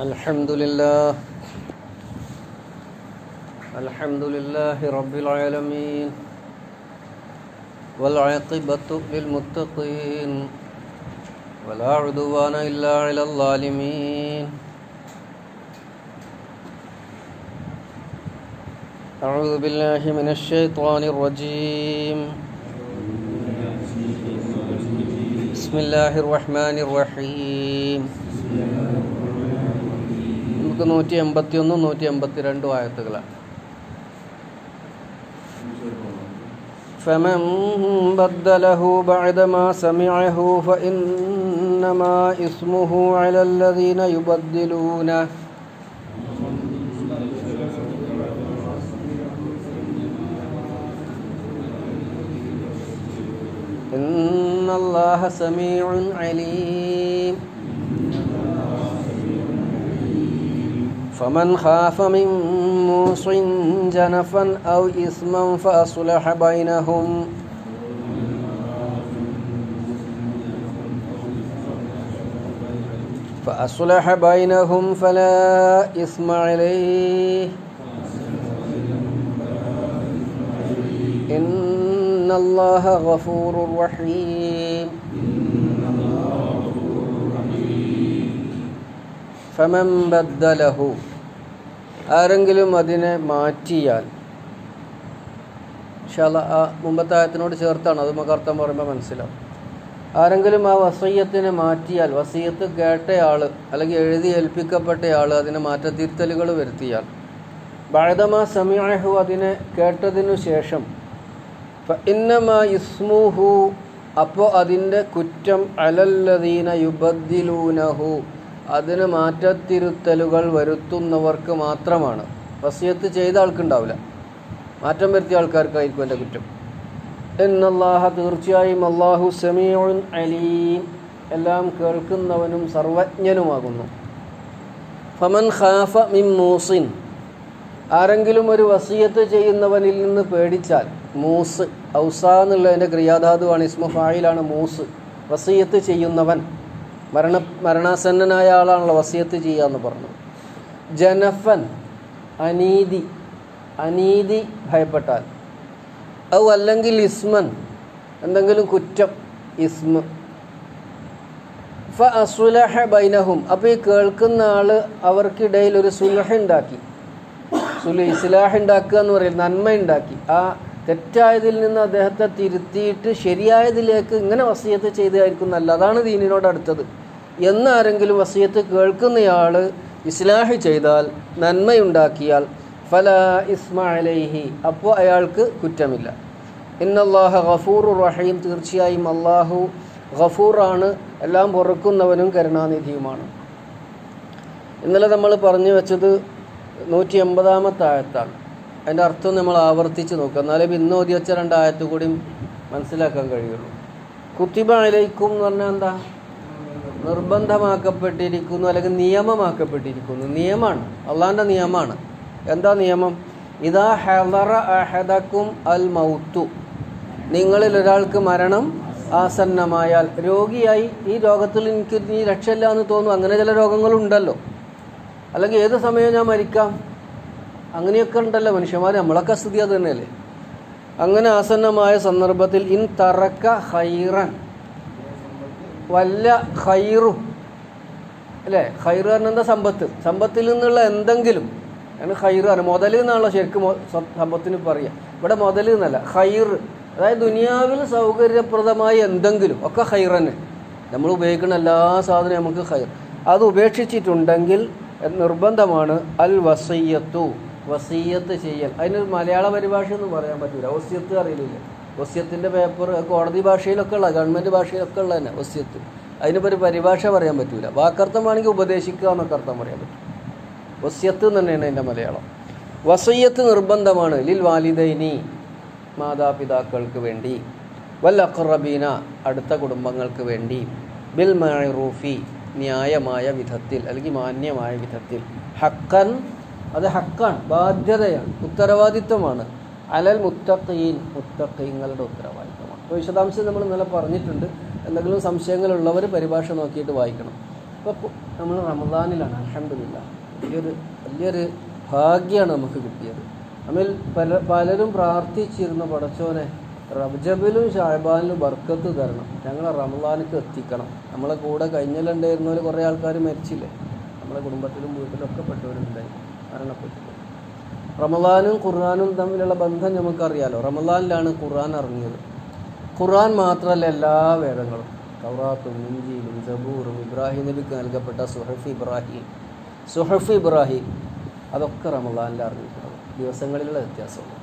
الحمد لله الحمد لله رب العالمين والعاقبة للمتقين ولا عدوان إلا على الظالمين أعوذ بالله من الشيطان الرجيم بسم الله الرحمن الرحيم നമുക്ക് നൂറ്റി എൺപത്തി ഒന്നും നൂറ്റി എൺപത്തി രണ്ടും ആയത്തുകളാണ് فمن بدله بعدما سمعه فإنما إثمه على الذين يبدلونه إن الله سميع عليم فمن خاف من موص جنفا أو إثما فأصلح بينهم فأصلح بينهم فلا إثم عليه إن الله غفور رحيم ഫമൻ ബദ്ദലഹു ആരെങ്കിലും അതിനെ മാറ്റിയാൽ ഷാല ആ മുമ്പത്തെ ആയത്തിനോട് ചേർത്താണ് അത് നമുക്ക് അർത്ഥം പറയുമ്പോൾ മനസ്സിലാവും ആരെങ്കിലും ആ വസയ്യത്തിനെ മാറ്റിയാൽ വസയ്യത്ത് കേട്ടയാൾ അല്ലെങ്കിൽ എഴുതി ഏൽപ്പിക്കപ്പെട്ടയാൾ അതിന് മാറ്റത്തിരുത്തലുകൾ വരുത്തിയാൽ ബഴതമാ സമീഹു അതിനെ കേട്ടതിനു ശേഷം ഇന്നമാ ഇസ്മുഹു അപ്പോൾ അതിൻ്റെ കുറ്റം അലല്ലദീന യുബദ്ദിലൂനഹു അതിന് മാറ്റത്തിരുത്തലുകൾ വരുത്തുന്നവർക്ക് മാത്രമാണ് വസിയത്ത് ചെയ്ത ആൾക്കുണ്ടാവില്ല മാറ്റം വരുത്തിയ ആൾക്കാർക്കായിരിക്കും എൻ്റെ കുറ്റം എന്നല്ലാഹ തീർച്ചയായും അള്ളാഹു സമീഉൻ അലീം എല്ലാം കേൾക്കുന്നവനും സർവജ്ഞനുമാകുന്നു ഫമൻ ഖാഫ മിൻ മൂസിൻ ആരെങ്കിലും ഒരു വസിയത്ത് ചെയ്യുന്നവനിൽ നിന്ന് പേടിച്ചാൽ മൂസ് ഔസ എന്നുള്ളതിൻ്റെ ക്രിയാധാതുവാണ് ഇസ്മു ഫായിലാണ് മൂസ് വസിയത്ത് ചെയ്യുന്നവൻ മരണ മരണാസന്നനായ ആളാണല്ലോ വസിയത്ത് ചെയ്യുക എന്ന് പറഞ്ഞത് ജനഫൻ അനീതി അനീതി ഭയപ്പെട്ടാൽ ഔ അല്ലെങ്കിൽ ഇസ്മൻ എന്തെങ്കിലും കുറ്റം ഇസ്മ ഫ അസുലഹ ബൈനഹും അപ്പോൾ ഈ കേൾക്കുന്ന ആൾ അവർക്കിടയിൽ ഒരു സുലഹ ഉണ്ടാക്കി സുലു ഇസ്ലാഹ് ഉണ്ടാക്കുക എന്ന് പറയും നന്മ ഉണ്ടാക്കി ആ തെറ്റായതിൽ നിന്ന് അദ്ദേഹത്തെ തിരുത്തിയിട്ട് ശരിയായതിലേക്ക് ഇങ്ങനെ വസീയത്ത് ചെയ്തായിരിക്കും നല്ല അതാണ് ദീനിനോട് അടുത്തത് എന്നാരെങ്കിലും വസീയത്ത് കേൾക്കുന്നയാൾ ഇസ്ലാഹ് ചെയ്താൽ നന്മയുണ്ടാക്കിയാൽ ഫല ഇസ്മ അലൈഹി അപ്പോൾ അയാൾക്ക് കുറ്റമില്ല ഇന്നല്ലാഹ ഗഫൂർ റഹീം തീർച്ചയായും അള്ളാഹു ഗഫൂറാണ് എല്ലാം പൊറുക്കുന്നവനും കരുണാനിധിയുമാണ് ഇന്നലെ നമ്മൾ പറഞ്ഞു വെച്ചത് നൂറ്റി എൺപതാമത്തെ ആയത്താണ് അതിൻ്റെ അർത്ഥം നമ്മൾ ആവർത്തിച്ച് നോക്കുക എന്നാലേ ഇന്ന് ഓതി വെച്ച രണ്ടായത്ത് കൂടി മനസ്സിലാക്കാൻ കഴിയുള്ളൂ കുത്തിബ അലൈക്കും എന്ന് പറഞ്ഞാൽ എന്താ നിർബന്ധമാക്കപ്പെട്ടിരിക്കുന്നു അല്ലെങ്കിൽ നിയമമാക്കപ്പെട്ടിരിക്കുന്നു നിയമമാണ് അള്ളാൻ്റെ നിയമമാണ് എന്താ നിയമം ഇതാ ഹെലറ അഹദക്കും അൽ മൗത്തു നിങ്ങളിൽ ഒരാൾക്ക് മരണം ആസന്നമായാൽ രോഗിയായി ഈ രോഗത്തിൽ എനിക്ക് നീ രക്ഷയില്ല എന്ന് തോന്നും അങ്ങനെ ചില രോഗങ്ങളുണ്ടല്ലോ അല്ലെങ്കിൽ ഏത് സമയവും ഞാൻ മരിക്കാം അങ്ങനെയൊക്കെ ഉണ്ടല്ലോ മനുഷ്യന്മാർ നമ്മളൊക്കെ സ്ഥിതി അത് തന്നെയല്ലേ അങ്ങനെ ആസന്നമായ സന്ദർഭത്തിൽ ഇൻ തറക്ക ഹൈറൻ വല്ല ഹൈറും അല്ലേ ഹൈറ് പറഞ്ഞ എന്താ സമ്പത്ത് സമ്പത്തിൽ നിന്നുള്ള എന്തെങ്കിലും ആണ് ഹൈറ് ആണ് മുതൽ എന്നാണല്ലോ ശരിക്കും സമ്പത്തിന് പറയുക ഇവിടെ മുതൽ എന്നല്ല ഹൈർ അതായത് ദുനിയാവിൽ സൗകര്യപ്രദമായ എന്തെങ്കിലും ഒക്കെ ഹൈറന് നമ്മൾ ഉപയോഗിക്കുന്ന എല്ലാ സാധനവും നമുക്ക് ഹൈർ അത് ഉപേക്ഷിച്ചിട്ടുണ്ടെങ്കിൽ നിർബന്ധമാണ് അൽ വസയ്യത്തു വസീയത്ത് ചെയ്യൽ അതിനൊരു മലയാള പരിഭാഷ എന്ന് പറയാൻ പറ്റില്ല വസ്യത്ത് അറിയില്ല വസ്യത്തിൻ്റെ പേപ്പർ കോടതി ഭാഷയിലൊക്കെ ഉള്ള ഗവൺമെൻറ് ഭാഷയിലൊക്കെ ഉള്ള തന്നെ വസ്യത്ത് അതിനിപ്പോൾ ഒരു പരിഭാഷ പറയാൻ പറ്റില്ല വാക്കർത്ഥമാണെങ്കിൽ ഉപദേശിക്കുക എന്നൊക്കെ അർത്ഥം പറയാൻ പറ്റും വസ്യത്ത് തന്നെയാണ് അതിൻ്റെ മലയാളം വസയ്യത്ത് നിർബന്ധമാണ് ലിൽ വാലിദൈനി മാതാപിതാക്കൾക്ക് വേണ്ടി വൽ അഖറബീന അടുത്ത കുടുംബങ്ങൾക്ക് വേണ്ടി ബിൽ മഅറൂഫി ന്യായമായ വിധത്തിൽ അല്ലെങ്കിൽ മാന്യമായ വിധത്തിൽ ഹക്കൻ അത് ഹക്കാണ് ബാധ്യതയാണ് ഉത്തരവാദിത്വമാണ് അലൽ മുത്തഖീൻ മുത്തഖീങ്ങളുടെ ഉത്തരവാദിത്വമാണ് അപ്പോൾ വിശദാംശം നമ്മൾ ഇന്നലെ പറഞ്ഞിട്ടുണ്ട് എന്തെങ്കിലും സംശയങ്ങളുള്ളവർ പരിഭാഷ നോക്കിയിട്ട് വായിക്കണം ഇപ്പോൾ നമ്മൾ റമദാനിലാണ് അലഹമില്ല വലിയൊരു വലിയൊരു ഭാഗ്യമാണ് നമുക്ക് കിട്ടിയത് നമ്മൾ പല പലരും പ്രാർത്ഥിച്ചിരുന്ന പടച്ചോനെ റബ്ജബിലും ഷാഹബാനിലും ബർക്കത്ത് തരണം ഞങ്ങളെ റമദാനിക്ക് എത്തിക്കണം നമ്മളെ കൂടെ കഴിഞ്ഞിലുണ്ടായിരുന്നവർ കുറേ ആൾക്കാർ മരിച്ചില്ലേ നമ്മളെ കുടുംബത്തിലും വീട്ടിലും ഒക്കെ പെട്ടവരുണ്ടായി മരണപ്പെട്ടു റമദാനും ഖുർആാനും തമ്മിലുള്ള ബന്ധം നമുക്കറിയാലോ റമദാനിലാണ് ഖുർആൻ ഇറങ്ങിയത് ഖുർആൻ മാത്രമല്ല എല്ലാ വേദങ്ങളും തൗറാത്തും ഇഞ്ചിയിലും ജബൂറും ഇബ്രാഹിം നബിക്ക് നൽകപ്പെട്ട സുഹഫ് ഇബ്രാഹിം സുഹഫ് ഇബ്രാഹിം അതൊക്കെ റമദാനിൽ അറിഞ്ഞിട്ടുള്ളത് ദിവസങ്ങളിലുള്ള വ്യത്യാസമുണ്ട്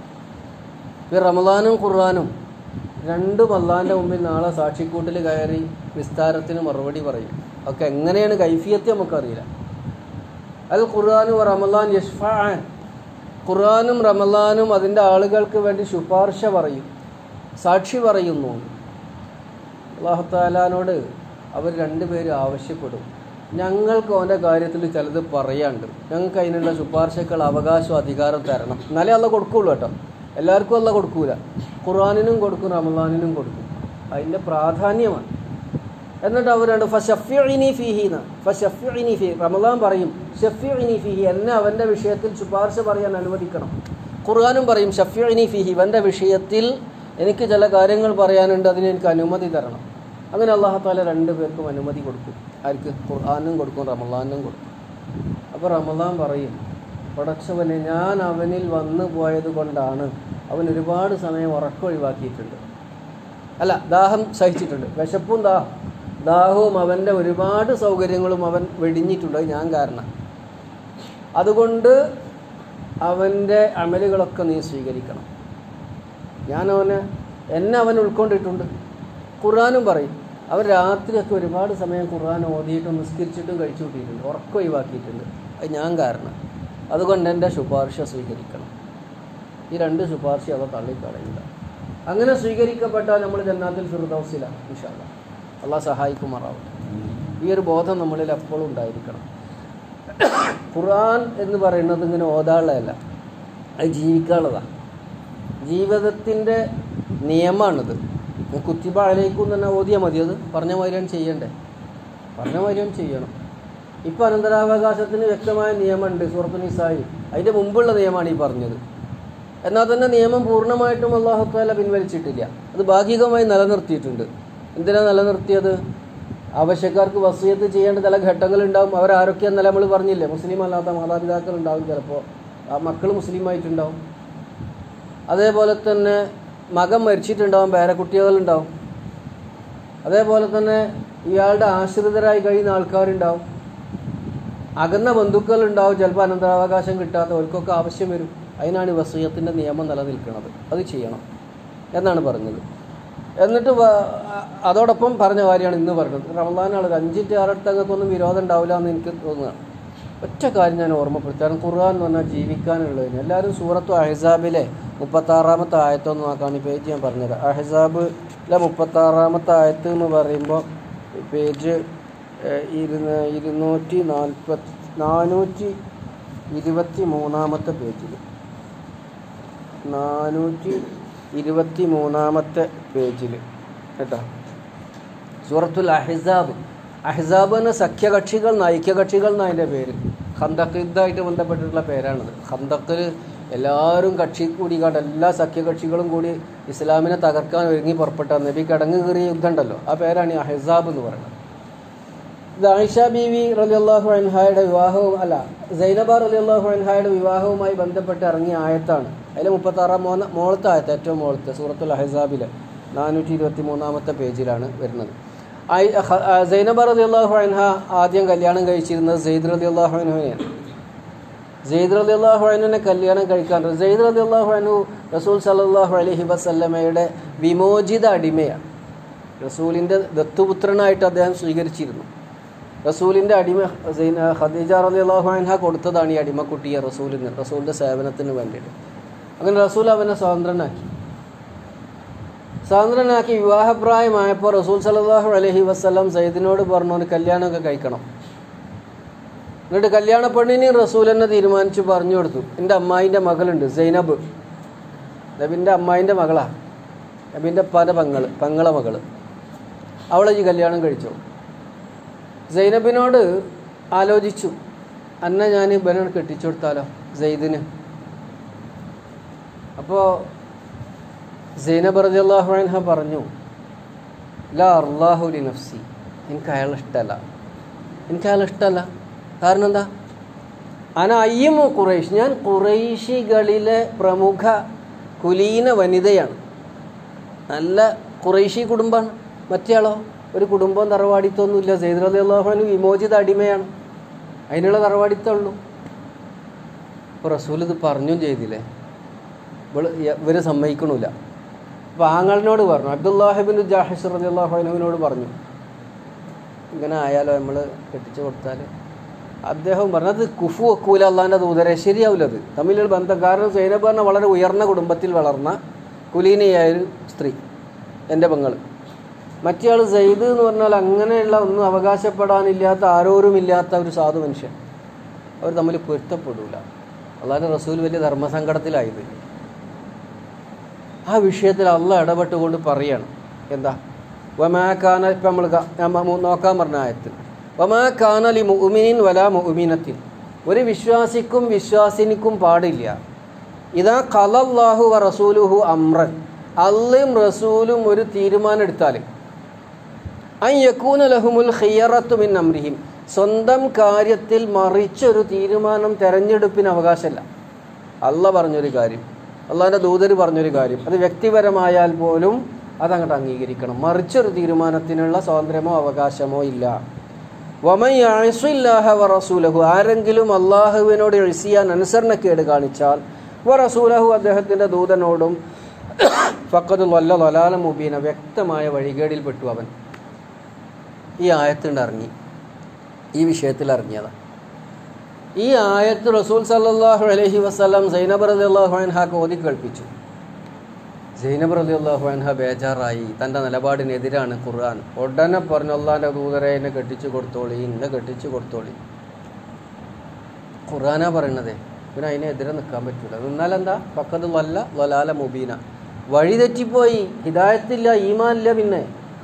ഈ റമദാനും ഖുർആാനും രണ്ടും അള്ളാഹിൻ്റെ മുമ്പിൽ നാളെ സാക്ഷിക്കൂട്ടിൽ കയറി വിസ്താരത്തിന് മറുപടി പറയും ഒക്കെ എങ്ങനെയാണ് കൈഫിയത്ത് നമുക്കറിയില്ല അൽ ഖുർആാനും റമദാൻ യഷ്ഫാൻ ഖുർആാനും റമദാനും അതിൻ്റെ ആളുകൾക്ക് വേണ്ടി ശുപാർശ പറയും സാക്ഷി പറയുന്നു അള്ളാഹുത്താലാനോട് അവർ രണ്ടുപേരും ആവശ്യപ്പെടും ഞങ്ങൾക്ക് അവൻ്റെ കാര്യത്തിൽ ചിലത് പറയാണ്ട് ഞങ്ങൾക്ക് അതിനുള്ള ശുപാർശകൾ അവകാശം അധികാരം തരണം എന്നാലേ അല്ല കൊടുക്കുള്ളൂ കേട്ടോ എല്ലാവർക്കും അല്ല കൊടുക്കൂല ഖുർആാനിനും കൊടുക്കും റമദാനിനും കൊടുക്കും അതിൻ്റെ പ്രാധാന്യമാണ് എന്നിട്ട് അവരാണ് ഫഷഫിഇനി ഫിഹിന ഫഷഫിഇനി ഫി റമദാൻ പറയും ഷഫിഇനി ഫിഹി എന്നെ അവൻ്റെ വിഷയത്തിൽ ശുപാർശ പറയാൻ അനുവദിക്കണം ഖുർആാനും പറയും ഷഫിഇനി ഫിഹി ഇവൻ്റെ വിഷയത്തിൽ എനിക്ക് ചില കാര്യങ്ങൾ പറയാനുണ്ട് അതിന് എനിക്ക് അനുമതി തരണം അങ്ങനെ അള്ളാഹത്താല രണ്ട് പേർക്കും അനുമതി കൊടുക്കും ആർക്ക് ഖുർആാനും കൊടുക്കും റമദാനും കൊടുക്കും അപ്പോൾ റമദാൻ പറയും പടച്ചവനെ ഞാൻ അവനിൽ വന്നു പോയത് കൊണ്ടാണ് അവൻ ഒരുപാട് സമയം ഉറക്കം ഒഴിവാക്കിയിട്ടുണ്ട് അല്ല ദാഹം സഹിച്ചിട്ടുണ്ട് വിശപ്പും ദാഹം ദാഹവും അവൻ്റെ ഒരുപാട് സൗകര്യങ്ങളും അവൻ വെടിഞ്ഞിട്ടുണ്ട് അത് ഞാൻ കാരണം അതുകൊണ്ട് അവൻ്റെ അമലുകളൊക്കെ നീ സ്വീകരിക്കണം ഞാൻ അവന് എന്നെ അവൻ ഉൾക്കൊണ്ടിട്ടുണ്ട് ഖുർആാനും പറയും അവൻ രാത്രിയൊക്കെ ഒരുപാട് സമയം ഖുർആൻ ഓതിയിട്ടും നിസ്കരിച്ചിട്ടും കഴിച്ചു കൂട്ടിയിട്ടുണ്ട് ഉറക്കം ഒഴിവാക്കിയിട്ടുണ്ട് അത് ഞാൻ കാരണം അതുകൊണ്ട് എൻ്റെ ശുപാർശ സ്വീകരിക്കണം ഈ രണ്ട് ശുപാർശ അവ തള്ളിക്കളയില്ല അങ്ങനെ സ്വീകരിക്കപ്പെട്ടാൽ നമ്മൾ ജന്നാത്തിൽ ഫിർദൗസിലാണ് ഇൻഷാല്ല അള്ളാഹ് സഹായിക്കുമാറാവട്ടെ ഈ ഒരു ബോധം നമ്മളിൽ എപ്പോഴും ഉണ്ടായിരിക്കണം ഖുർആൻ എന്ന് പറയുന്നത് ഇങ്ങനെ ഓതാനുള്ളതല്ല അത് ജീവിക്കാനുള്ളതാണ് ജീവിതത്തിൻ്റെ നിയമമാണിത് കുത്തിബ അലയിക്കും തന്നെ ഓതിയാൽ മതി അത് പറഞ്ഞ മാതിരിയാണ് ചെയ്യണ്ടേ പറഞ്ഞ മാതിരിയാണ് ചെയ്യണം ഇപ്പം അനന്തരാവകാശത്തിന് വ്യക്തമായ നിയമമുണ്ട് സൂറത്ത് നിസായി അതിൻ്റെ മുമ്പുള്ള നിയമമാണ് ഈ പറഞ്ഞത് എന്നാൽ തന്നെ നിയമം പൂർണ്ണമായിട്ടും അള്ളാഹുത്താല പിൻവലിച്ചിട്ടില്ല അത് ഭാഗികമായി നിലനിർത്തിയിട്ടുണ്ട് എന്തിനാണ് നിലനിർത്തിയത് ആവശ്യക്കാർക്ക് വസീയത്ത് ചെയ്യേണ്ട ചില ഘട്ടങ്ങളുണ്ടാവും അവരാരൊക്കെയെന്നല്ല നമ്മൾ പറഞ്ഞില്ലേ മുസ്ലിം അല്ലാത്ത മാതാപിതാക്കൾ ഉണ്ടാവും ചിലപ്പോൾ ആ മക്കൾ മുസ്ലിമായിട്ടുണ്ടാവും അതേപോലെ തന്നെ മകൻ മരിച്ചിട്ടുണ്ടാവും പേരക്കുട്ടികളുണ്ടാവും അതേപോലെ തന്നെ ഇയാളുടെ ആശ്രിതരായി കഴിയുന്ന ആൾക്കാരുണ്ടാവും അകന്ന ബന്ധുക്കളുണ്ടാവും ചിലപ്പോൾ അനന്തരാവകാശം കിട്ടാത്തവർക്കൊക്കെ ആവശ്യം വരും അതിനാണ് ഈ വസീയത്തിൻ്റെ നിയമം നിലനിൽക്കുന്നത് അത് ചെയ്യണം എന്നാണ് പറഞ്ഞത് എന്നിട്ട് വ- അതോടൊപ്പം പറഞ്ഞ കാര്യമാണ് ഇന്ന് പറഞ്ഞത് റമദാനാണ് ഒരു അഞ്ചിൻ്റെ ആറടുത്ത് അങ്ങക്കൊന്നും വിരോധം ഉണ്ടാവില്ല എന്ന് എനിക്ക് തോന്നുകയാണ് ഒറ്റ കാര്യം ഞാൻ ഓർമ്മപ്പെടുത്താൻ ഖുർആൻ എന്ന് പറഞ്ഞാൽ ജീവിക്കാനുള്ളതിന് എല്ലാവരും സൂറത്തു അഹ്സാബിലെ മുപ്പത്താറാമത്തെ ആയത്തൊന്ന് നോക്കാൻ ഈ പേജ് ഞാൻ പറഞ്ഞത് അഹ്സാബിലെ മുപ്പത്താറാമത്തെ ആയത്ത് എന്ന് പറയുമ്പോൾ പേജ് ഏഹ്, ഇരുന്ന ഇരുന്നൂറ്റി നാൽപ്പത്തി നാനൂറ്റി ഇരുപത്തി മൂന്നാമത്തെ പേജിൽ നാനൂറ്റി ഇരുപത്തി മൂന്നാമത്തെ പേജിൽ കേട്ടോ സൂറത്തുൽ അഹിസാബ് അഹിസാബ് എന്ന സഖ്യകക്ഷികൾ ഐക്യകക്ഷികൾ എന്നാണ് അതിൻ്റെ പേര് ഹന്തക്ക് യുദ്ധമായിട്ട് ബന്ധപ്പെട്ടിട്ടുള്ള പേരാണിത് ഹന്തക്കിൽ എല്ലാവരും കക്ഷി കൂടി കണ്ട് എല്ലാ സഖ്യകക്ഷികളും കൂടി ഇസ്ലാമിനെ തകർക്കാൻ ഒരുങ്ങി പുറപ്പെട്ട നബി കടങ്ങ് കയറിയ യുദ്ധം ഉണ്ടല്ലോ ആ പേരാണ് ഈ അഹിസാബ് എന്ന് പറയുന്നത് ഇത് ആയിഷ ബീവി റലിയല്ലാഹു അൻഹായുടെ വിവാഹവും അല്ല സൈനബ റലിയല്ലാഹു അൻഹായുടെ വിവാഹവുമായി ബന്ധപ്പെട്ട് ഇറങ്ങിയ ആയത്താണ് അതിൽ മുപ്പത്താറാം മോന്ന മോളത്തെ ആയത്ത് ഏറ്റവും മോളത്തെ സൂറത്തുൽ അഹസാബിലെ നാനൂറ്റി ഇരുപത്തി മൂന്നാമത്തെ പേജിലാണ് വരുന്നത് ആയി- ഹ- ആ, സൈനബ റലിയല്ലാഹു അൻഹ ആദ്യം കല്യാണം കഴിച്ചിരുന്നത് സെയ്ദ് റലിയല്ലാഹു അൻഹുവിനെയാണ് സെയ്ദ് റലി അള്ളാഹു അനുവിനെ കല്യാണം കഴിക്കാൻ സെയ്ദ് റലി അള്ളാഹു അനു റസൂൽ സല്ലാഹു അലഹി വസല്ലമയുടെ വിമോചിത അടിമയാണ് റസൂലിൻ്റെ ദത്തുപുത്രനായിട്ട് അദ്ദേഹം സ്വീകരിച്ചിരുന്നു റസൂലിൻ്റെ അടിമ സൈന ഖദീജ റലി അള്ളാഹു അൻഹ കൊടുത്തതാണ് ഈ അടിമക്കുട്ടിയെ റസൂലിന് റസൂലിൻ്റെ സേവനത്തിന് വേണ്ടിയിട്ട് അങ്ങനെ റസൂൽ അവനെ സ്വതന്ത്രനാക്കി സ്വതന്ത്രനാക്കി വിവാഹപ്രായമായപ്പോൾ റസൂൽ സല്ലാഹു അലഹി വസ്ലം സയ്യിദിനോട് പറഞ്ഞു ഒരു കല്യാണമൊക്കെ കഴിക്കണം എന്നിട്ട് കല്യാണ പെണ്ണിനെയും റസൂൽ തന്നെ തീരുമാനിച്ചു പറഞ്ഞു കൊടുത്തു എൻ്റെ അമ്മായിൻ്റെ മകളുണ്ട് സൈനബ് നബിൻ്റെ അമ്മായിൻ്റെ മകളാ നബിൻ്റെ പല പങ്ങള് പങ്ങളെ മകള് അവളെ ഈ കല്യാണം കഴിച്ചോ സൈനബിനോട് ആലോചിച്ചു അന്ന ഞാൻ ഇവനോട് കെട്ടിച്ചു കൊടുത്താലോ സെയ്ദിന് അപ്പോൾ സൈനബ് റളിയല്ലാഹു അൻഹ പറഞ്ഞു ലാ അള്ളാഹുലി നഫ്സി എനിക്ക് അയാൾ ഇഷ്ടമല്ല എനിക്ക് അയാൾ ഇഷ്ടമല്ല കാരണം എന്താ അന അയ്യമു ഖുറൈഷ് ഞാൻ ഖുറൈശികളിലെ പ്രമുഖ കുലീന വനിതയാണ് നല്ല ഖുറൈശി കുടുംബമാണ് മറ്റേയാളോ ഒരു കുടുംബവും തറവാടിത്തൊന്നുമില്ല സെയ്ദ് അലി അള്ളാഹുനു വിമോചിത അടിമയാണ് അതിനുള്ള തറവാടിത്തമുള്ളൂ ഇപ്പോൾ റസൂൽ ഇത് പറഞ്ഞും ചെയ്തില്ലേ ഇവള് ഇവർ സമ്മതിക്കണില്ല അപ്പോൾ ആങ്ങളിനോട് പറഞ്ഞു അബ്ദുല്ലാഹിബിൻ ജാഹിസ് റലി അള്ളാഹുനുവിനോട് പറഞ്ഞു ഇങ്ങനെ ആയാലോ നമ്മൾ കെട്ടിച്ചു കൊടുത്താൽ അദ്ദേഹം പറഞ്ഞു അത് കുഫു വെക്കൂല അള്ളാൻ്റെ ദൂതരെ ശരിയാവില്ല അത് തമ്മിലുള്ള ബന്ധം കാരണം സൈനബ് പറഞ്ഞ വളരെ ഉയർന്ന കുടുംബത്തിൽ വളർന്ന കുലീനയായൊരു സ്ത്രീ എൻ്റെ പെങ്ങൾ മറ്റേയാൾ സെയ്ദ് എന്ന് പറഞ്ഞാൽ അങ്ങനെയുള്ള ഒന്നും അവകാശപ്പെടാനില്ലാത്ത ആരോരുമില്ലാത്ത ഒരു സാധു മനുഷ്യൻ അവർ തമ്മിൽ പൊരുത്തപ്പെടൂല അള്ളാഹിൻ്റെ റസൂൽ വലിയ ധർമ്മസങ്കടത്തിലായത് ആ വിഷയത്തിൽ അള്ള ഇടപെട്ടുകൊണ്ട് പറയാണ് എന്താ വമാക്കാന ഇപ്പം നമ്മൾ നോക്കാൻ പറഞ്ഞ ആയത്തിൽ വമാക്കാനലി മുഅ്മിനിൻ വലാ മുഅ്മിനത്തിൻ ഒരു വിശ്വാസിക്കും വിശ്വാസിനിക്കും പാടില്ല ഇതാ കലല്ലാഹു വ റസൂലുഹു അമ്രൻ അള്ളയും റസൂലും ഒരു തീരുമാനം എടുത്താൽ അൻ യക്കൂന ലഹുമുൽ ഖിയറത്തു മിൻ അമ്രിഹിം സ്വന്തം കാര്യത്തിൽ മറിച്ചൊരു തീരുമാനം തെരഞ്ഞെടുപ്പിന് അവകാശമല്ല അല്ല പറഞ്ഞൊരു കാര്യം അള്ളാഹിൻ്റെ ദൂതർ പറഞ്ഞൊരു കാര്യം അത് വ്യക്തിപരമായാൽ പോലും അതങ്ങോട്ട് അംഗീകരിക്കണം മറിച്ചൊരു തീരുമാനത്തിനുള്ള സ്വാതന്ത്ര്യമോ അവകാശമോ ഇല്ല വമയ്യാഹ വ റസൂലഹു ആരെങ്കിലും അള്ളാഹുവിനോട് എഴുസിയാൻ അനുസരണക്കേട് കാണിച്ചാൽ വ റസൂലഹു അദ്ദേഹത്തിൻ്റെ ദൂതനോടും ഫക്കത് വല്ല വലാല മുബീന വ്യക്തമായ വഴികേടിൽപ്പെട്ടു അവൻ ഈ ആയത്തുണ്ട് ഇറങ്ങി ഈ വിഷയത്തിൽ ഇറങ്ങിയതാണ് ഈ ആയത്ത് റസൂൽ സല്ലാഹു അലഹി വസ്ലാം സൈനബ് റലി അള്ളാഹു അൻഹാക്ക് ഓതി കേൾപ്പിച്ചു സൈനബ് റലി അള്ളാഹു അൻഹ ബേജാറായി തൻ്റെ നിലപാടിനെതിരാണ് ഖുർആൻ ഉടനെ പറഞ്ഞു അള്ളാൻ്റെ ദൂതരെ എന്നെ കെട്ടിച്ചു കൊടുത്തോളി എന്നെ കെട്ടിച്ചു കൊടുത്തോളി ഖുർആനാ പറയണതേ പിന്നെ അതിനെതിരെ നിൽക്കാൻ പറ്റില്ല നിന്നാലെന്താ പക്കത്ത് വല്ല വലാല മുബീന വഴി തെറ്റിപ്പോയി ഹിദായത്തില്ല ഈമാനില്ല പിന്നെ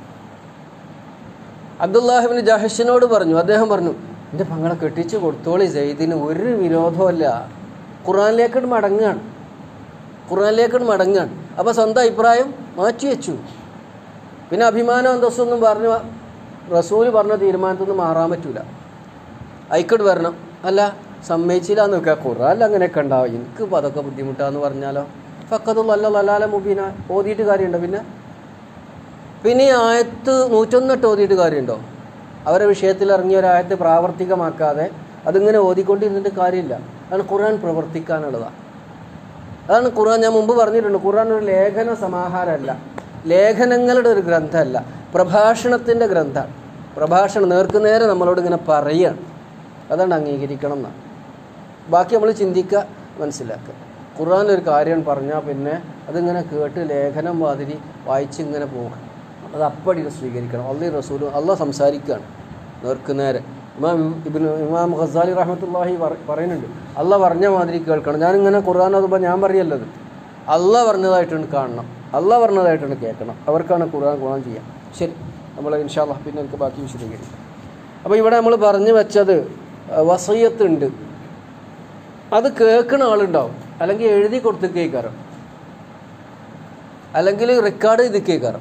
അബ്ദുല്ലാഹിബിന് ജഹഷിനോട് പറഞ്ഞു അദ്ദേഹം പറഞ്ഞു എൻ്റെ പങ്ങളെ കെട്ടിച്ചു കൊടുത്തോളി സെയ്ദിന് ഒരു വിരോധമല്ല ഖുറാനിലേക്കോട് മടങ്ങാണ് ഖുറാനിലേക്കോട് മടങ്ങാണ് അപ്പോൾ സ്വന്തം അഭിപ്രായം മാറ്റി വെച്ചു പിന്നെ അഭിമാനം അന്തസ്സൊന്നും പറഞ്ഞു റസൂല് പറഞ്ഞ തീരുമാനത്തിൽ നിന്ന് മാറാൻ പറ്റൂല അയക്കോട് വരണം അല്ല സമ്മതിച്ചില്ല എന്ന് വെക്കുക ഖുറാനിൽ അങ്ങനെയൊക്കെ ഉണ്ടാവും എനിക്ക് ഇപ്പോൾ അതൊക്കെ ബുദ്ധിമുട്ടാന്ന് പറഞ്ഞാലോ ഫക്കതുള്ള അല്ല ലലാല മുബീന ഓതിയിട്ട് കാര്യമുണ്ടോ പിന്നെ പിന്നെ ഈ ആയത്ത് നൂറ്റൊന്നെട്ട് ഓതിയിട്ട് കാര്യമുണ്ടോ അവരെ വിഷയത്തിൽ ഇറങ്ങിയ ഒരു ആയത്ത് പ്രാവർത്തികമാക്കാതെ അതിങ്ങനെ ഓതിക്കൊണ്ടിരുന്നിട്ട് കാര്യമില്ല അതാണ് ഖുർആൻ പ്രവർത്തിക്കാനുള്ളതാണ് അതാണ് ഖുർആൻ ഞാൻ മുമ്പ് പറഞ്ഞിട്ടുണ്ട് ഖുർആൻ ഒരു ലേഖന സമാഹാരമല്ല ലേഖനങ്ങളുടെ ഒരു ഗ്രന്ഥമല്ല പ്രഭാഷണത്തിൻ്റെ ഗ്രന്ഥമാണ് പ്രഭാഷണം നേർക്കുനേരെ നമ്മളോട് ഇങ്ങനെ പറയുകയാണ് അതാണ് അംഗീകരിക്കണം എന്നാണ് ബാക്കി നമ്മൾ ചിന്തിക്കുക മനസ്സിലാക്കുക ഖുർആൻ ഒരു കാര്യം പറഞ്ഞാൽ പിന്നെ അതിങ്ങനെ കേട്ട് ലേഖനം മാതിരി വായിച്ച് ഇങ്ങനെ പോകും അത് അപ്പടി സ്വീകരിക്കണം അള്ളി റസൂലും അള്ള സംസാരിക്കുകയാണ് നേർക്കുനേരെ ഇമാം ഇബിന് ഇമാം ഖസാലി റഹ്മത്തുള്ളാഹി പറയുന്നുണ്ട് അല്ല പറഞ്ഞ മാതിരി കേൾക്കണം ഞാനിങ്ങനെ ഖുർആൻ അതുമ്പോൾ ഞാൻ പറയല്ലത് അല്ല പറഞ്ഞതായിട്ടാണ് കാണണം അല്ല പറഞ്ഞതായിട്ടാണ് കേൾക്കണം അവർക്കാണ് ഖുർആൻ ഗുണം ചെയ്യാം ശരി നമ്മൾ ഇൻഷാല്ല പിന്നെ എനിക്ക് ബാക്കി വിശദീകരിക്കും അപ്പോൾ ഇവിടെ നമ്മൾ പറഞ്ഞു വെച്ചത് വസയ്യത്തുണ്ട് അത് കേൾക്കുന്ന ആളുണ്ടാവും അല്ലെങ്കിൽ എഴുതി കൊടുത്ത് കേൾക്കാറും അല്ലെങ്കിൽ റെക്കോർഡ് ചെയ്ത് കേൾക്കാറും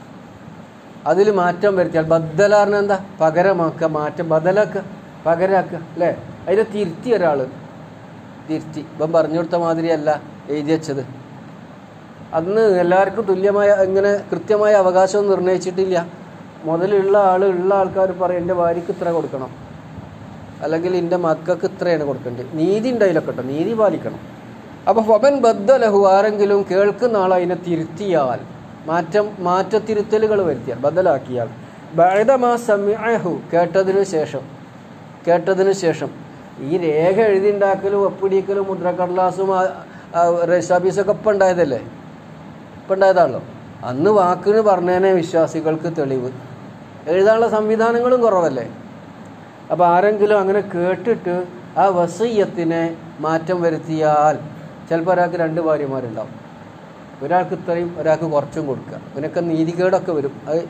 അതിൽ മാറ്റം വരുത്തിയാൽ ബദലാറിന് എന്താ പകരമാക്കുക മാറ്റം ബദലാക്കുക പകരാക്കുക അല്ലേ അതിനെ തിരുത്തി ഒരാൾ തിരുത്തി ഇപ്പം പറഞ്ഞു കൊടുത്ത മാതിരിയല്ല എഴുതി വെച്ചത് അന്ന് എല്ലാവർക്കും തുല്യമായ ഇങ്ങനെ കൃത്യമായ അവകാശം നിർണ്ണയിച്ചിട്ടില്ല മുതലുള്ള ആൾ ഉള്ള ആൾക്കാർ പറയും എൻ്റെ ഭാര്യയ്ക്ക് ഇത്ര കൊടുക്കണം അല്ലെങ്കിൽ എൻ്റെ മക്കൾക്ക് ഇത്രയാണ് കൊടുക്കേണ്ടത് നീതി ഉണ്ടായില്ലൊക്കെ കേട്ടോ നീതി പാലിക്കണം അപ്പോൾ ഫബൻ ബദ്ദലഹു ആരെങ്കിലും കേൾക്കുന്ന ആൾ അതിനെ തിരുത്തിയാൽ മാറ്റം മാറ്റത്തിരുത്തലുകൾ വരുത്തിയാൽ ബദലാക്കിയാൽ ബഴതമാ സമയഹു കേട്ടതിനു ശേഷം കേട്ടതിനു ശേഷം ഈ രേഖ എഴുതി ഉണ്ടാക്കലും ഒപ്പിടിക്കലും മുദ്രക്കടലാസും രജിസ്ട്രാഫീസൊക്കെ ഇപ്പം ഉണ്ടായതല്ലേ ഇപ്പം ഉണ്ടായതാണല്ലോ അന്ന് വാക്കിന് പറഞ്ഞേനെ വിശ്വാസികൾക്ക് തെളിവ് എഴുതാനുള്ള സംവിധാനങ്ങളും കുറവല്ലേ അപ്പോൾ ആരെങ്കിലും അങ്ങനെ കേട്ടിട്ട് ആ വസയ്യത്തിനെ മാറ്റം വരുത്തിയാൽ ചിലപ്പോൾ ഒരാൾക്ക് രണ്ട് ഭാര്യമാരുണ്ടാവും ഒരാൾക്ക് ഇത്രയും ഒരാൾക്ക് കുറച്ചും കൊടുക്കുക ഇതിനൊക്കെ നീതികേടൊക്കെ വരും അത്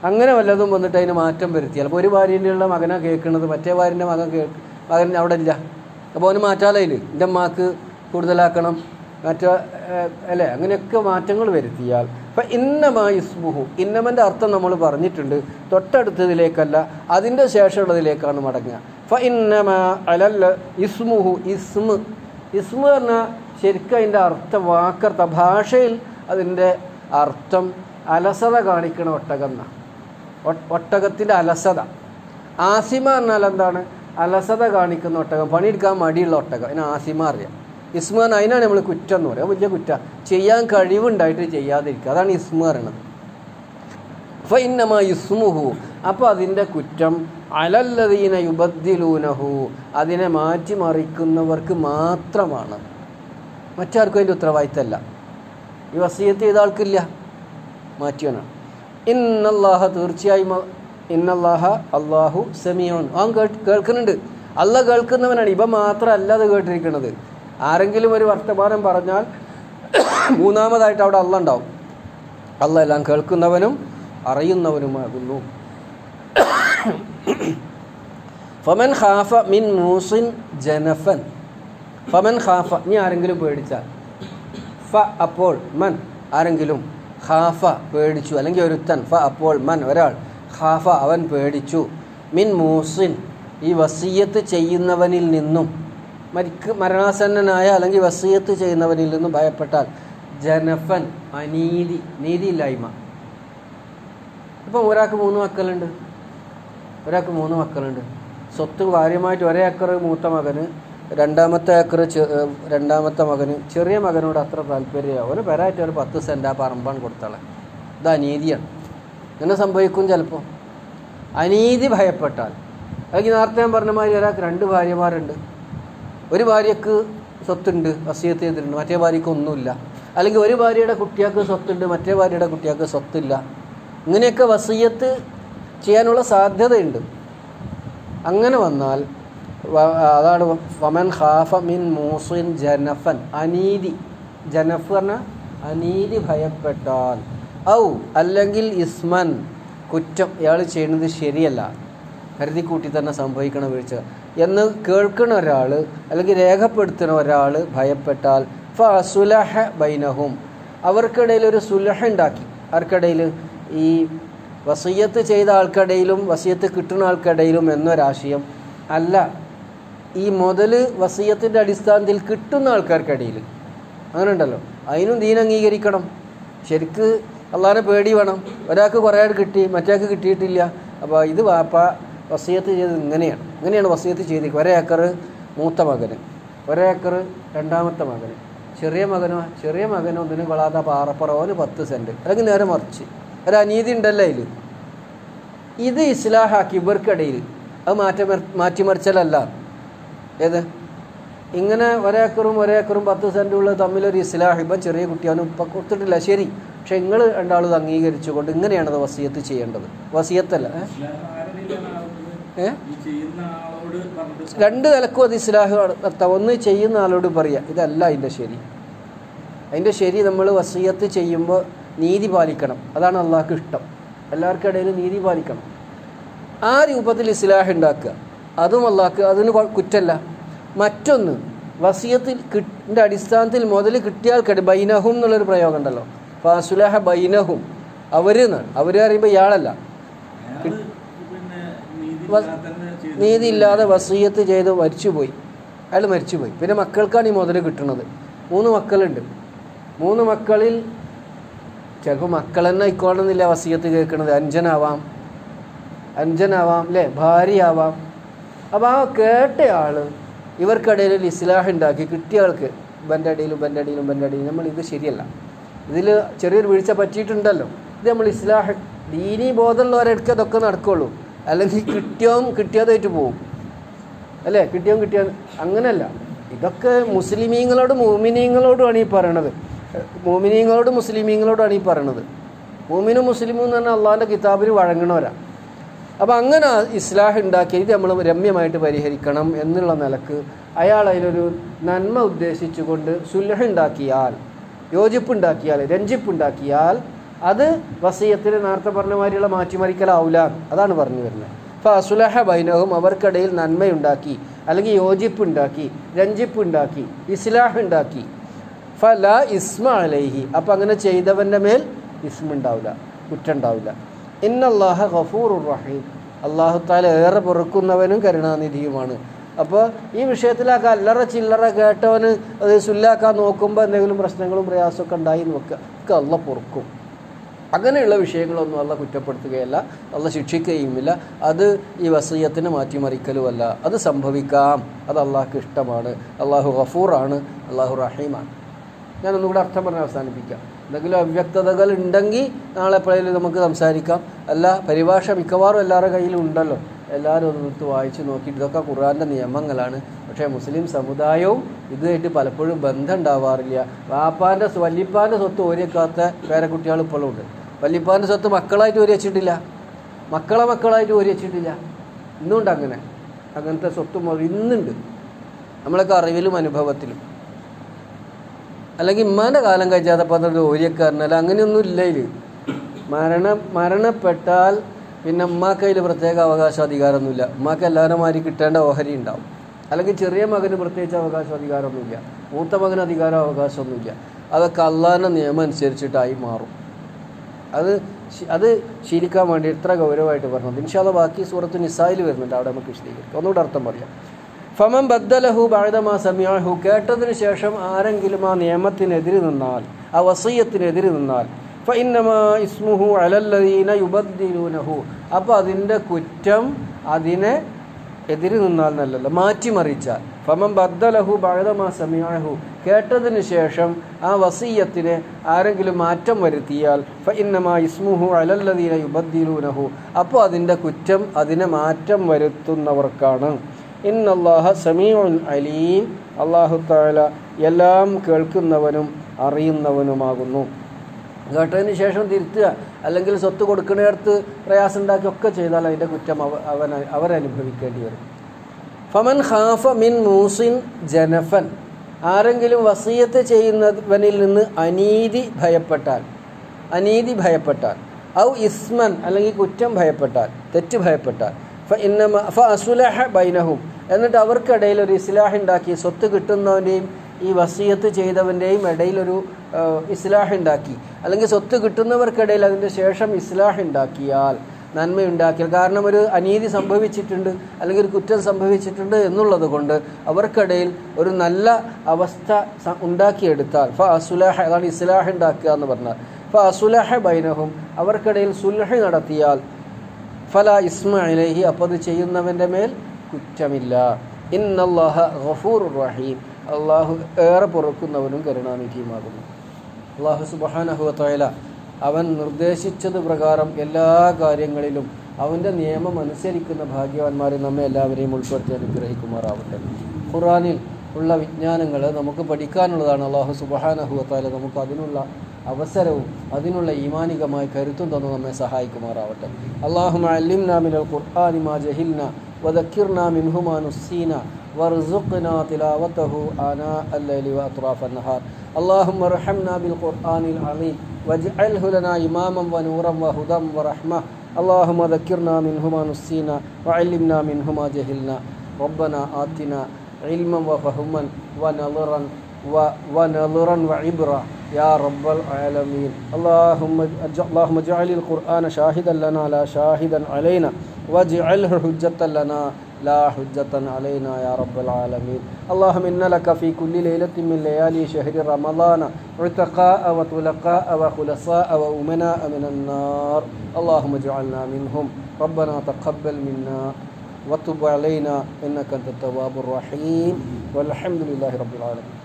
അങ്ങനെ വല്ലതും വന്നിട്ട് അതിന് മാറ്റം വരുത്തിയാൽ അപ്പോൾ ഒരു ഭാര്യൻ്റെ മകനാ കേൾക്കുന്നത് മറ്റേ ഭാര്യൻ്റെ മകൻ കേ മകൻ അവിടെ ഇല്ല അപ്പോൾ അവന് മാറ്റാലയില് എൻ്റെ അമ്മക്ക് കൂടുതലാക്കണം മറ്റേ ഏഹ്, അല്ലേ അങ്ങനെയൊക്കെ മാറ്റങ്ങൾ വരുത്തിയാൽ ഇപ്പം ഇന്നമാ ഇസ്മുഹു ഇന്നമൻ്റെ അർത്ഥം നമ്മൾ പറഞ്ഞിട്ടുണ്ട് തൊട്ടടുത്തതിലേക്കല്ല അതിൻ്റെ ശേഷമുള്ളതിലേക്കാണ് മടങ്ങുക ഫ ഇന്നമ അലല്ല ഇസ്മുഹു ഇസ്മ് ഇസ്മ് പറഞ്ഞാൽ ശരിക്കും അതിൻ്റെ അർത്ഥം വാക്കർത്ഥ ഭാഷയിൽ അതിൻ്റെ അർത്ഥം അലസത കാണിക്കണ ഒട്ടകം എന്നാ ഒ- ഒട്ടകത്തിൻ്റെ അലസത ആസിമ പറഞ്ഞാൽ എന്താണ് അലസത കാണിക്കുന്ന ഒട്ടകം പണിയെടുക്കാൻ മടിയുള്ള ഒട്ടകം അതിന് ആസിമ അറിയാം ഇസ്മ പറഞ്ഞാൽ അതിനാണ് നമ്മൾ കുറ്റം എന്ന് പറയുക വലിയ കുറ്റ ചെയ്യാൻ കഴിവുണ്ടായിട്ട് ചെയ്യാതിരിക്കുക അതാണ് ഇസ്മ പറയണത് ഫൈന്നമ ഇസ്മുഹു അപ്പോൾ അതിൻ്റെ കുറ്റം അലല്ലദീന യുബദ്ദിലൂനഹു അതിനെ മാറ്റിമറിക്കുന്നവർക്ക് മാത്രമാണ് മറ്റാർക്കും അതിൻ്റെ ഉത്തരവാദിത്തമല്ല ഈ വസീയത്ത് ചെയ്ത ആൾക്കില്ല മാറ്റിയവനാണ് ഇന്നല്ലാഹ തീർച്ചയായും അ- ഇന്നല്ലാഹ അള്ളാഹു സെമിയോൺ അവൻ കേട്ട് കേൾക്കുന്നുണ്ട് അല്ല കേൾക്കുന്നവനാണ് ഇവ മാത്രമല്ല അത് കേട്ടിരിക്കുന്നത് ആരെങ്കിലും ഒരു വർത്തമാനം പറഞ്ഞാൽ മൂന്നാമതായിട്ട് അവിടെ അല്ല ഉണ്ടാവും അല്ല എല്ലാം കേൾക്കുന്നവനും അറിയുന്നവനുമാകുന്നു ഫമൻ ഖാഫ മിൻ മൂസിൻ ജനഫൻ ഫമൻ ഖാഫ നീ ആരെങ്കിലും പേടിച്ചാൽ ഫ അപ്പോൾ മൻ ആരെങ്കിലും ഖാഫ പേടിച്ചു അല്ലെങ്കിൽ ഒരുത്തൻ ഫ അപ്പോൾ മൻ ഒരാൾ ഖാഫ അവൻ പേടിച്ചു മിൻ മൂസിൻ ഈ വസീയത്ത് ചെയ്യുന്നവനിൽ നിന്നും മരിക്ക് മരണാസന്നനായ അല്ലെങ്കിൽ വസീയത്ത് ചെയ്യുന്നവനിൽ നിന്നും ഭയപ്പെട്ടാൽ ജനഫൻ അനീതി നീതിയില്ലായ്മ ഇപ്പം ഒരാൾക്ക് മൂന്ന് മക്കളുണ്ട് ഒരാൾക്ക് മൂന്ന് മക്കളുണ്ട് സ്വത്ത് കാര്യമായിട്ട് ഒരേ ഏക്കർ മൂത്ത മകന് രണ്ടാമത്തെ ഏക്കർ ചെ- ഏഹ് രണ്ടാമത്തെ മകന് ചെറിയ മകനോട് അത്ര താല്പര്യം അവന് പെരായിട്ട് ഒരു പത്ത് സെൻറ്റ് ആ പറമ്പാണ് കൊടുത്താളെ ഇത് അനീതിയാണ് ഇങ്ങനെ സംഭവിക്കും ചിലപ്പോൾ അനീതി ഭയപ്പെട്ടാൽ അല്ലെങ്കിൽ നേരത്തെ ഞാൻ പറഞ്ഞ മാതിരി ഒരാൾക്ക് രണ്ട് ഭാര്യമാരുണ്ട് ഒരു ഭാര്യക്ക് സ്വത്തുണ്ട് വസീയത്ത് ചെയ്തിട്ടുണ്ട് മറ്റേ ഭാര്യക്ക് ഒന്നുമില്ല അല്ലെങ്കിൽ ഒരു ഭാര്യയുടെ കുട്ടിയാൾക്ക് സ്വത്തുണ്ട് മറ്റേ ഭാര്യയുടെ കുട്ടിയാൾക്ക് സ്വത്തില്ല ഇങ്ങനെയൊക്കെ വസീയത്ത് ചെയ്യാനുള്ള സാധ്യതയുണ്ട് അങ്ങനെ വന്നാൽ വ- അതാണ് ഫമൻ ഖാഫ മിൻ മൂസിൻ ജനഫൻ അനീതി ജനഫ് പറഞ്ഞാൽ അനീതി ഭയപ്പെട്ടാൽ ഔ അല്ലെങ്കിൽ ഇസ്മൻ കുറ്റം ഇയാൾ ചെയ്യുന്നത് ശരിയല്ല കരുതി കൂട്ടി തന്നെ സംഭവിക്കണ വീഴ്ച എന്ന് കേൾക്കുന്ന ഒരാൾ അല്ലെങ്കിൽ രേഖപ്പെടുത്തുന്ന ഒരാൾ ഭയപ്പെട്ടാൽ ഫസുലഹ ബൈനഹും അവർക്കിടയിൽ ഒരു സുലഹ ഉണ്ടാക്കി ആർക്കിടയിൽ ഈ വസീയത്ത് ചെയ്ത ആൾക്കിടയിലും വസീയത്ത് കിട്ടുന്ന ആൾക്കിടയിലും എന്നൊരാശയം അല്ല ഈ മുതൽ വസീയത്തിൻ്റെ അടിസ്ഥാനത്തിൽ കിട്ടുന്ന ആൾക്കാർക്കിടയിൽ അങ്ങനെ ഉണ്ടല്ലോ അതിനും ദീൻ അംഗീകരിക്കണം ശരിക്ക് അള്ളാഹിനെ പേടി വേണം ഒരാൾക്ക് കുറേ ആൾ കിട്ടി മറ്റേക്ക് കിട്ടിയിട്ടില്ല അപ്പോൾ ഇത് വാപ്പ വസീയത്ത് ചെയ്തത് ഇങ്ങനെയാണ് ഇങ്ങനെയാണ് വസീയത്ത് ചെയ്തിരിക്കുക ഒരേ ഏക്കർ മൂത്ത മകന് ഒരേ ഏക്കർ രണ്ടാമത്തെ മകന് ചെറിയ മകനോ ചെറിയ മകനോ ഒന്നിനും കൊള്ളാത്ത പാറപ്പുറവന് പത്ത് സെൻറ്റ് അല്ലെങ്കിൽ നേരെ മറിച്ച് ഒരു അനീതി ഉണ്ടല്ലോ അതിൽ ഇത് ഇസ്ലാഹാക്കി ഇവർക്കിടയിൽ അത് മാറ്റം മാറ്റിമറിച്ചലല്ല ഏത് ഇങ്ങനെ ഒരേക്കറും ഒരേക്കറും പത്ത് സെൻറ്റും ഉള്ളത് തമ്മിലൊരു ഇസ്ലാഹ് ഇപ്പം ചെറിയ കുട്ടിയാനും ഇപ്പം കൊടുത്തിട്ടില്ല ശരി പക്ഷെ നിങ്ങൾ രണ്ടാളും ഇത് അംഗീകരിച്ചുകൊണ്ട് ഇങ്ങനെയാണത് വസീയത്ത് ചെയ്യേണ്ടത് വസീയത്തല്ല ഏ? ഏ ഈ ചെയ്യുന്ന ആളോട് പറഞ്ഞിട്ട് രണ്ട് നിലക്കും അത് ഇസ്ലാഹ് നടത്താം ഒന്ന് ചെയ്യുന്ന ആളോട് പറയാം ഇതല്ല അതിൻ്റെ ശരി അതിൻ്റെ ശരി നമ്മൾ വസീയത്ത് ചെയ്യുമ്പോൾ നീതി പാലിക്കണം അതാണ് അള്ളാഹ്ക്ക് ഇഷ്ടം എല്ലാവർക്കും ഇടയിൽ നീതി പാലിക്കണം ആ രൂപത്തിൽ ഇസ്ലാഹ് ഉണ്ടാക്കുക അതും അള്ളാഹ്ക്ക് അതിന് കൊ- കുറ്റല്ല മറ്റൊന്ന് വസീയത്തിൽ കിട്ടിൻ്റെ അടിസ്ഥാനത്തിൽ മുതൽ കിട്ടിയാൽ ബൈനഹും എന്നുള്ളൊരു പ്രയോഗം ഉണ്ടല്ലോ ഫാസുലഹ ബൈനഹും അവർ എന്നാണ് അവർ പറയുമ്പോൾ ഇയാളല്ല അയാള് പിന്നെ നീതി വ- തന്നെ ചെയ്തു നീതിയില്ലാതെ വസീയത്ത് ചെയ്ത് മരിച്ചുപോയി അയാൾ മരിച്ചുപോയി പിന്നെ മക്കൾക്കാണ് ഈ മുതൽ കിട്ടുന്നത് മൂന്ന് മക്കളുണ്ട് മൂന്ന് മക്കളിൽ ചിലപ്പോൾ മക്കൾ തന്നെ ആയിക്കോണമെന്നില്ല വസീയത്ത് കേൾക്കുന്നത് അഞ്ചനാവാം അഞ്ചനാവാം അല്ലേ ഭാര്യയാവാം അപ്പോൾ ആ കേട്ടയാൾ ഇവർക്കിടയിൽ ഒരു ഇസ്ലാഹ് ഉണ്ടാക്കി കിട്ടിയ ആൾക്ക് ബൻ്റെ അടിയിലും ബൻ്റെ അടിയിലും ബൻ്റെ അടിയിലും നമ്മൾ ഇത് ശരിയല്ല ഇതിൽ ചെറിയൊരു വീഴ്ച പറ്റിയിട്ടുണ്ടല്ലോ ഇത് നമ്മൾ ഇസ്ലാഹ് ദീനീ ബോധമുള്ളവരെടുക്കുക അതൊക്കെ നടക്കുള്ളൂ അല്ലെങ്കിൽ കിട്ടിയോം കിട്ടിയതായിട്ട് പോകും അല്ലേ കിട്ടിയോ കിട്ടിയോ അങ്ങനെയല്ല ഇതൊക്കെ മുസ്ലിമീങ്ങളോട് മോമിനീങ്ങളോടുമാണ് ഈ പറയണത് മോമിനീങ്ങളോട് മുസ്ലിമീങ്ങളോടാണ് ഈ പറയണത് മോമിനും മുസ്ലിമും എന്ന് പറഞ്ഞാൽ അള്ളാഹിൻ്റെ കിതാബിന് വഴങ്ങണവരാ അപ്പോൾ അങ്ങനെ ആ ഇസ്ലാഹ് ഉണ്ടാക്കി ഇത് നമ്മൾ രമ്യമായിട്ട് പരിഹരിക്കണം എന്നുള്ള നിലക്ക് അയാൾ അതിലൊരു നന്മ ഉദ്ദേശിച്ചുകൊണ്ട് സുലഹ ഉണ്ടാക്കിയാൽ യോജിപ്പുണ്ടാക്കിയാൽ രഞ്ജിപ്പുണ്ടാക്കിയാൽ അത് വസീയത്തിന് നേരത്തെ പറഞ്ഞ മാതിരിയുള്ള മാറ്റിമറിക്കലാവൂല അതാണ് പറഞ്ഞു വരുന്നത് ഫസുലഹ ബൈനഹും അവർക്കിടയിൽ നന്മയുണ്ടാക്കി അല്ലെങ്കിൽ യോജിപ്പുണ്ടാക്കി രഞ്ജിപ്പുണ്ടാക്കി ഇസ്ലാഹ് ഉണ്ടാക്കി ഫല ഇസ്മ അലൈഹി അപ്പം അങ്ങനെ ചെയ്തവൻ്റെ മേൽ ഇസ്മ ഉണ്ടാവില്ല കുറ്റം ഉണ്ടാവില്ല ഇന്നല്ലാഹ ഗഫൂർ റഹീം അള്ളാഹു താല ഏറെ പൊറുക്കുന്നവനും കരുണാനിധിയുമാണ് അപ്പോൾ ഈ വിഷയത്തിലൊക്കെ അല്ലറ ചില്ലറ കേട്ടവന് അത് സുല്ലാക്കാൻ നോക്കുമ്പോൾ എന്തെങ്കിലും പ്രശ്നങ്ങളും പ്രയാസമൊക്കെ ഉണ്ടായി നോക്കുക ഒക്കെ അള്ള പൊറുക്കും അങ്ങനെയുള്ള വിഷയങ്ങളൊന്നും അല്ല കുറ്റപ്പെടുത്തുകയല്ല അല്ല ശിക്ഷിക്കുകയുമില്ല അത് ഈ വസീയത്തിന് മാറ്റിമറിക്കലുമല്ല അത് സംഭവിക്കാം അത് അള്ളാഹ്ക്ക് ഇഷ്ടമാണ് അള്ളാഹു ഗഫൂറാണ് അള്ളാഹു റഹീമാണ് ഞാനൊന്നുകൂടെ അർത്ഥം പറഞ്ഞ് അവസാനിപ്പിക്കാം എന്തെങ്കിലും അവ്യക്തതകൾ ഉണ്ടെങ്കിൽ നാളെ എപ്പോഴേലും നമുക്ക് സംസാരിക്കാം അല്ല പരിഭാഷ മിക്കവാറും എല്ലാവരുടെ കയ്യിലും ഉണ്ടല്ലോ എല്ലാവരും ഒന്ന് എടുത്ത് വായിച്ച് നോക്കിയിട്ട് ഇതൊക്കെ ഖുർആൻ്റെ നിയമങ്ങളാണ് പക്ഷേ മുസ്ലിം സമുദായവും ഇതുമായിട്ട് പലപ്പോഴും ബന്ധം ഉണ്ടാവാറില്ല വാപ്പാൻ്റെ വല്യപ്പാൻ്റെ സ്വത്ത് ഓരിയക്കാത്ത പേരക്കുട്ടികൾ ഇപ്പോഴും ഉണ്ട് വല്യപ്പാൻ്റെ സ്വത്ത് മക്കളായിട്ട് ഓരി വെച്ചിട്ടില്ല മക്കളെ മക്കളായിട്ട് ഓരി വെച്ചിട്ടില്ല ഇന്നുണ്ട് അങ്ങനെ അങ്ങനത്തെ സ്വത്ത് മുഴുവൻ ഇന്നുണ്ട് നമ്മളൊക്കെ അറിവിലും അനുഭവത്തിലും അല്ലെങ്കിൽ ഉമ്മാൻ്റെ കാലം കഴിച്ചാത്തപ്പോൾ അതൊരു ഓരിയക്കാരനല്ല അങ്ങനെയൊന്നും ഇല്ല ഇതിൽ മരണ മരണപ്പെട്ടാൽ പിന്നെ ഉമ്മാക്കയിൽ പ്രത്യേക അവകാശ അധികാരമൊന്നുമില്ല ഉമ്മാക്ക് എല്ലാവരും മാതിരി കിട്ടേണ്ട ഓഹരി ഉണ്ടാവും അല്ലെങ്കിൽ ചെറിയ മകന് പ്രത്യേകിച്ച് അവകാശ അധികാരമൊന്നുമില്ല മൂത്ത മകന് അധികാരം അവകാശമൊന്നുമില്ല അതൊക്കെ അള്ളാഹിൻ്റെ നിയമം അനുസരിച്ചിട്ടായി മാറും അത് ശി- അത് ശീലിക്കാൻ വേണ്ടി ഇത്ര ഗൗരവമായിട്ട് പറഞ്ഞത് ഇൻഷാല്ല ബാക്കി സൂറത്ത് നിസായിൽ വരുന്നുണ്ട് അവിടെ നമുക്ക് വിശദീകരിക്കാം ഒന്നുകൂടെ അർത്ഥം പറയാം ഫമൻ ബദ്ദലഹു ബാഴതമാ സമയാഹു കേട്ടതിന് ശേഷം ആരെങ്കിലും ആ നിയമത്തിനെതിരെ നിന്നാൽ ആ വസീയത്തിനെതിരെ നിന്നാൽ ഫഇന്നമാ ഇസ്മുഹു അലല്ലദീന യുബദ്ദിലൂനഹു അപ്പോൾ അതിൻ്റെ കുറ്റം അതിനെ എതിര് നിന്നാൽ നല്ലല്ല മാറ്റിമറിച്ചാൽ ഫമൻ ബദ്ദലഹു ബാഴതമാ സമയാഹു കേട്ടതിന് ശേഷം ആ വസീയത്തിന് ആരെങ്കിലും മാറ്റം വരുത്തിയാൽ ഫഇന്നമാ ഇസ്മുഹു അലല്ലദീന യുബദ്ദിലൂനഹു അപ്പോൾ അതിൻ്റെ കുറ്റം അതിനെ മാറ്റം വരുത്തുന്നവർക്കാണ് ഇന്നല്ലാഹ സമീഉൻ അലീം അള്ളാഹു താല എല്ലാം കേൾക്കുന്നവനും അറിയുന്നവനുമാകുന്നു കേട്ടതിന് ശേഷം തിരുത്തുക അല്ലെങ്കിൽ സ്വത്ത് കൊടുക്കുന്നിടത്ത് പ്രയാസം ഉണ്ടാക്കി ഒക്കെ ചെയ്താൽ അതിൻ്റെ കുറ്റം അവ അവൻ അവരനുഭവിക്കേണ്ടി വരും ഫമൻ ഖാഫ മിൻ മൂസിൻ ജനഫൻ ആരെങ്കിലും വസീയത്ത് ചെയ്യുന്നവനിൽ നിന്ന് അനീതി ഭയപ്പെട്ടാൽ അനീതി ഭയപ്പെട്ടാൽ ഔ ഇസ്മൻ അല്ലെങ്കിൽ കുറ്റം ഭയപ്പെട്ടാൽ തെറ്റ് ഭയപ്പെട്ടാൽ ഫ ഇന്നമ ഫ അസുലഹ ബൈനഹും എന്നിട്ട് അവർക്കിടയിൽ ഒരു ഇസ്ലാഹ് ഉണ്ടാക്കി സ്വത്ത് കിട്ടുന്നവൻ്റെയും ഈ വസീയത്ത് ചെയ്തവൻ്റെയും ഇടയിലൊരു ആ, ഇസ്ലാഹ് ഉണ്ടാക്കി അല്ലെങ്കിൽ സ്വത്ത് കിട്ടുന്നവർക്കിടയിൽ അതിൻ്റെ ശേഷം ഇസ്ലാഹ് ഉണ്ടാക്കിയാൽ നന്മയുണ്ടാക്കിയാൽ കാരണം ഒരു അനീതി സംഭവിച്ചിട്ടുണ്ട് അല്ലെങ്കിൽ ഒരു കുറ്റം സംഭവിച്ചിട്ടുണ്ട് എന്നുള്ളത് കൊണ്ട് അവർക്കിടയിൽ ഒരു നല്ല അവസ്ഥ സ- ഉണ്ടാക്കിയെടുത്താൽ ഫ അസുലഹ അതാണ് ഇസ്ലാഹ് ഉണ്ടാക്കുക എന്ന് പറഞ്ഞാൽ ഫ അസുലഹ ബൈനഹും അവർക്കിടയിൽ സുലഹ് നടത്തിയാൽ ഫല ഇസ്മ ഇലൈഹി അപ്പോൾ അത് ചെയ്യുന്നവൻ്റെ മേൽ കുറ്റമില്ല ഇന്നല്ലാഹ ഗഫൂർ റഹീം അള്ളാഹു ഏറെ പൊറുക്കുന്നവനും കരുണാനിധിയുമാകുന്നു അള്ളാഹു സുബാനഹുവല അവൻ നിർദ്ദേശിച്ചത് പ്രകാരം എല്ലാ കാര്യങ്ങളിലും അവൻ്റെ നിയമം അനുസരിക്കുന്ന ഭാഗ്യവാന്മാരെ നമ്മെ എല്ലാവരെയും ഉൾപ്പെടുത്തി അനുഗ്രഹിക്കുമാറാവട്ടെ ഖുറാനിൽ ഉള്ള വിജ്ഞാനങ്ങൾ നമുക്ക് പഠിക്കാനുള്ളതാണ് അള്ളാഹു സുബാനഹുവത്താല നമുക്ക് അതിനുള്ള അവസരവും അതിനുള്ള ഈമാനികമായ കരുത്തും തന്നു നമ്മെ സഹായിക്കുമാറാവട്ടെ അള്ളാഹു അല്ലിംന മിനൽ ഖുർആനി മാ ജഹിൽന وذكرنا منه ما نسينا وارزقنا تلاوته آناء الليل وأطراف النهار اللهم ارحمنا بالقرآن العظيم واجعله لنا إماما ونورا وهدى ورحمة اللهم ذكرنا منه ما نسينا وعلمنا منه ما جهلنا ربنا آتنا علما وفهما ونظرا و- ونظرا وعبرة يا رب العالمين اللهم اج- اللهم اجعل القرآن شاهدا لنا لا شاهدا علينا واجعله حجة لنا لا حجة علينا يا رب العالمين اللهم إن لك في كل ليلة من ليالي شهر رمضان عتقاء وطلقاء وخلصاء وأمناء من النار اللهم اجعلنا منهم ربنا تقبل منا وتب علينا إنك أنت التواب الرحيم والحمد لله رب العالمين